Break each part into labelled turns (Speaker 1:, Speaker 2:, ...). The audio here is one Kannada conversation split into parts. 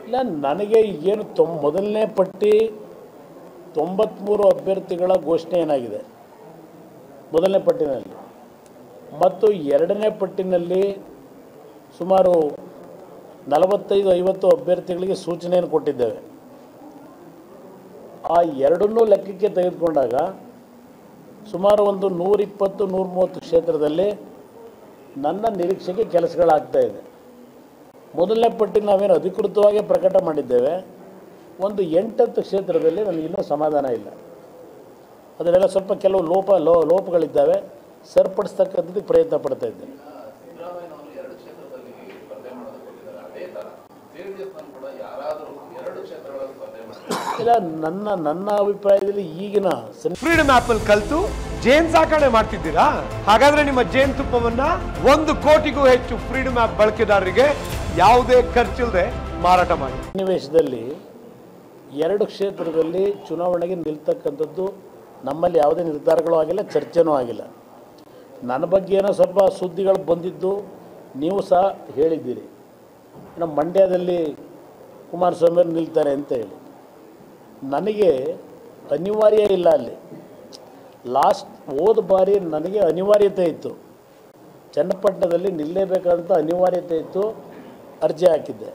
Speaker 1: ಇಲ್ಲ ನನಗೆ ಏನು ತೊಂಬ ಮೊದಲನೇ ಪಟ್ಟಿ ತೊಂಬತ್ತ್ಮೂರು ಅಭ್ಯರ್ಥಿಗಳ ಘೋಷಣೆ ಏನಾಗಿದೆ ಮೊದಲನೇ ಪಟ್ಟಿನಲ್ಲಿ ಮತ್ತು ಎರಡನೇ ಪಟ್ಟಿನಲ್ಲಿ ಸುಮಾರು ನಲವತ್ತೈದು ಐವತ್ತು ಅಭ್ಯರ್ಥಿಗಳಿಗೆ ಸೂಚನೆಯನ್ನು ಕೊಟ್ಟಿದ್ದೇವೆ ಆ ಎರಡನ್ನೂ ಲೆಕ್ಕಕ್ಕೆ ತೆಗೆದುಕೊಂಡಾಗ ಸುಮಾರು ಒಂದು ನೂರಿಪ್ಪತ್ತು ನೂರ ಮೂವತ್ತು ಕ್ಷೇತ್ರದಲ್ಲಿ ನನ್ನ ನಿರೀಕ್ಷೆಗೆ ಕೆಲಸಗಳಾಗ್ತಾ ಇದೆ ಮೊದಲನೇ ಪಟ್ಟಿ ನಾವೇನು ಅಧಿಕೃತವಾಗಿ ಪ್ರಕಟ ಮಾಡಿದ್ದೇವೆ ಒಂದು ಎಂಟತ್ತು ಕ್ಷೇತ್ರದಲ್ಲಿ ನನಗೆ ಇನ್ನೂ ಸಮಾಧಾನ ಇಲ್ಲ ಅದನ್ನೆಲ್ಲ ಸ್ವಲ್ಪ ಕೆಲವು ಲೋಪ ಲೋ ಲೋಪಗಳಿದ್ದಾವೆ ಸರಿಪಡಿಸ್ತಕ್ಕಂಥದ್ದಕ್ಕೆ ಪ್ರಯತ್ನ ಪಡ್ತಾ ಇದ್ದೇನೆ
Speaker 2: ಸಿದ್ದರಾಮಯ್ಯನವರು ಎರಡು ಕ್ಷೇತ್ರದಲ್ಲಿ ಸ್ಪರ್ಧೆ ಮಾಡೋದಕ್ಕೆ ಕೊಟ್ಟಿದ್ದಾರೆ ಅದೇ ತರ ಜೆಡಿಎಸ್ ಕೂಡ ಯಾರಾದರೂ ಎರಡು ಕ್ಷೇತ್ರಗಳಲ್ಲಿ ಸ್ಪರ್ಧೆ ಮಾಡ್ತಾರೆ
Speaker 1: ಇಲ್ಲ ನನ್ನ ನನ್ನ ಅಭಿಪ್ರಾಯದಲ್ಲಿ ಈಗಿನ ಸನ್ನಿ
Speaker 3: ಫ್ರೀಡಮ್ ಆಪ್ ಅಲ್ಲಿ ಕಲ್ತು ಜೇನ್ ಸಾಕಣೆ ಮಾಡ್ತಿದ್ದೀರಾ ಹಾಗಾದ್ರೆ ನಿಮ್ಮ ಜೇನ್ ತುಪ್ಪವನ್ನ ಒಂದು ಕೋಟಿಗೂ ಹೆಚ್ಚು ಫ್ರೀಡಮ್ ಆಪ್ ಬಳಕೆದಾರರಿಗೆ ಯಾವುದೇ ಖರ್ಚಿಲ್ಲದೆ ಮಾರಾಟ ಮಾಡಿ
Speaker 1: ಸನ್ನಿವೇಶದಲ್ಲಿ ಎರಡು ಕ್ಷೇತ್ರದಲ್ಲಿ ಚುನಾವಣೆಗೆ ನಿಲ್ತಕ್ಕಂಥದ್ದು ನಮ್ಮಲ್ಲಿ ಯಾವುದೇ ನಿರ್ಧಾರಗಳು ಆಗಿಲ್ಲ ಚರ್ಚೆನೂ ಆಗಿಲ್ಲ ನನ್ನ ಬಗ್ಗೆ ಏನೋ ಸ್ವಲ್ಪ ಸುದ್ದಿಗಳು ಬಂದಿದ್ದು ನೀವು ಸಹ ಹೇಳಿದ್ದೀರಿ ಇನ್ನು ಮಂಡ್ಯದಲ್ಲಿ ಕುಮಾರಸ್ವಾಮಿ ಅವರು ನಿಲ್ತಾರೆ ಅಂತ ಹೇಳಿ ನನಗೆ ಅನಿವಾರ್ಯ ಇಲ್ಲ ಅಲ್ಲಿ ಲಾಸ್ಟ್ ಹೋದ ಬಾರಿ ನನಗೆ ಅನಿವಾರ್ಯತೆ ಇತ್ತು ಚನ್ನಪಟ್ಟಣದಲ್ಲಿ ನಿಲ್ಲೇಬೇಕಾದಂಥ ಅನಿವಾರ್ಯತೆ ಇತ್ತು ಅರ್ಜಿ ಹಾಕಿದ್ದೆ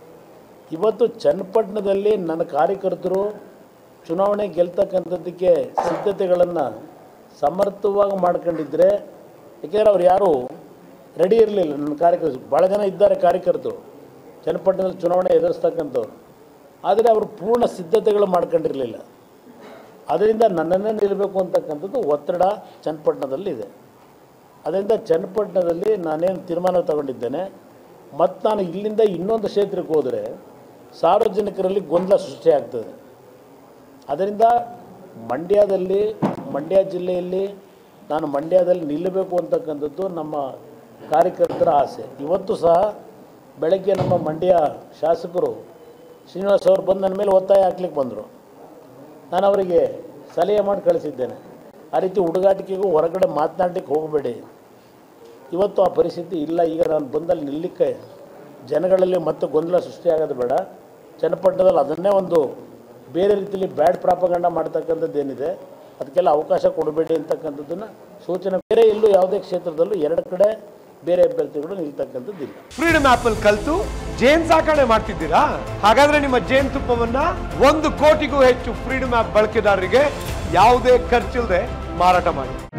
Speaker 1: ಇವತ್ತು ಚನ್ನಪಟ್ಟಣದಲ್ಲಿ ನನ್ನ ಕಾರ್ಯಕರ್ತರು ಚುನಾವಣೆ ಗೆಲ್ತಕ್ಕಂಥದ್ದಕ್ಕೆ ಸಿದ್ಧತೆಗಳನ್ನು ಸಮರ್ಥವಾಗಿ ಮಾಡ್ಕೊಂಡಿದ್ರೆ ಏಕೆಂದರೆ ಅವ್ರು ಯಾರೂ ರೆಡಿ ಇರಲಿಲ್ಲ ನನ್ನ ಕಾರ್ಯಕರ್ತರು ಭಾಳ ಜನ ಇದ್ದಾರೆ ಕಾರ್ಯಕರ್ತರು ಚನ್ನಪಟ್ಟಣದಲ್ಲಿ ಚುನಾವಣೆ ಎದುರಿಸ್ತಕ್ಕಂಥವ್ರು ಆದರೆ ಅವರು ಪೂರ್ಣ ಸಿದ್ಧತೆಗಳು ಮಾಡ್ಕೊಂಡಿರಲಿಲ್ಲ ಅದರಿಂದ ನನ್ನನ್ನೇ ನಿಲ್ಲಬೇಕು ಅಂತಕ್ಕಂಥದ್ದು ಒತ್ತಡ ಚನ್ನಪಟ್ಟಣದಲ್ಲಿ ಇದೆ ಅದರಿಂದ ಚನ್ನಪಟ್ಟಣದಲ್ಲಿ ನಾನೇನು ತೀರ್ಮಾನ ತಗೊಂಡಿದ್ದೇನೆ ಮತ್ತು ನಾನು ಇಲ್ಲಿಂದ ಇನ್ನೊಂದು ಕ್ಷೇತ್ರಕ್ಕೆ ಹೋದರೆ ಸಾರ್ವಜನಿಕರಲ್ಲಿ ಗೊಂದಲ ಸೃಷ್ಟಿಯಾಗ್ತದೆ ಅದರಿಂದ ಮಂಡ್ಯದಲ್ಲಿ ಮಂಡ್ಯ ಜಿಲ್ಲೆಯಲ್ಲಿ ನಾನು ಮಂಡ್ಯದಲ್ಲಿ ನಿಲ್ಲಬೇಕು ಅಂತಕ್ಕಂಥದ್ದು ನಮ್ಮ ಕಾರ್ಯಕರ್ತರ ಆಸೆ ಇವತ್ತು ಸಹ ಬೆಳಗ್ಗೆ ನಮ್ಮ ಮಂಡ್ಯ ಶಾಸಕರು ಶ್ರೀನಿವಾಸ್ ಅವರು ಬಂದು ನನ್ನ ಮೇಲೆ ಒತ್ತಾಯ ಹಾಕ್ಲಿಕ್ಕೆ ಬಂದರು ನಾನು ಅವರಿಗೆ ಸಲಹೆ ಮಾಡಿ ಕಳಿಸಿದ್ದೇನೆ ಆ ರೀತಿ ಹುಡುಗಾಟಿಕೆಗೂ ಹೊರಗಡೆ ಮಾತನಾಡಲಿಕ್ಕೆ ಹೋಗಬೇಡಿ ಇವತ್ತು ಆ ಪರಿಸ್ಥಿತಿ ಇಲ್ಲ ಈಗ ನಾನು ಬಂದಲ್ಲಿ ನಿಲ್ಲಕ್ಕೆ ಜನಗಳಲ್ಲಿ ಮತ್ತೆ ಗೊಂದಲ ಸೃಷ್ಟಿಯಾಗೋದು ಬೇಡ ಚನ್ನಪಟ್ಟಣದಲ್ಲಿ ಅದನ್ನೇ ಒಂದು ಬೇರೆ ರೀತಿಯಲ್ಲಿ ಬ್ಯಾಡ್ ಪ್ರಾಪಗಂಡ ಮಾಡ್ತಕ್ಕಂಥದ್ದು ಏನಿದೆ ಅದಕ್ಕೆಲ್ಲ ಅವಕಾಶ ಕೊಡಬೇಡಿ ಅಂತಕ್ಕಂಥದ್ದನ್ನು ಸೂಚನೆ ಬೇರೆ ಎಲ್ಲೂ ಯಾವುದೇ ಕ್ಷೇತ್ರದಲ್ಲೂ ಎರಡು ಕಡೆ ಬೇರೆ ಅಭ್ಯರ್ಥಿಗಳು ನಿಲ್ತಕ್ಕಂಥದ್ದು ಇಲ್ಲ
Speaker 3: ಫ್ರೀಡಮ್ ಆಪ್ ಅಲ್ಲಿ ಕಲ್ತು ಜೇನ್ ಸಾಕಣೆ ಮಾಡ್ತಿದ್ದೀರಾ ಹಾಗಾದ್ರೆ ನಿಮ್ಮ ಜೇನ್ ತುಪ್ಪವನ್ನ ಒಂದು ಕೋಟಿಗೂ ಹೆಚ್ಚು ಫ್ರೀಡಮ್ ಆಪ್ ಬಳಕೆದಾರರಿಗೆ ಯಾವುದೇ ಖರ್ಚಿಲ್ಲದೆ ಮಾರಾಟ ಮಾಡಿ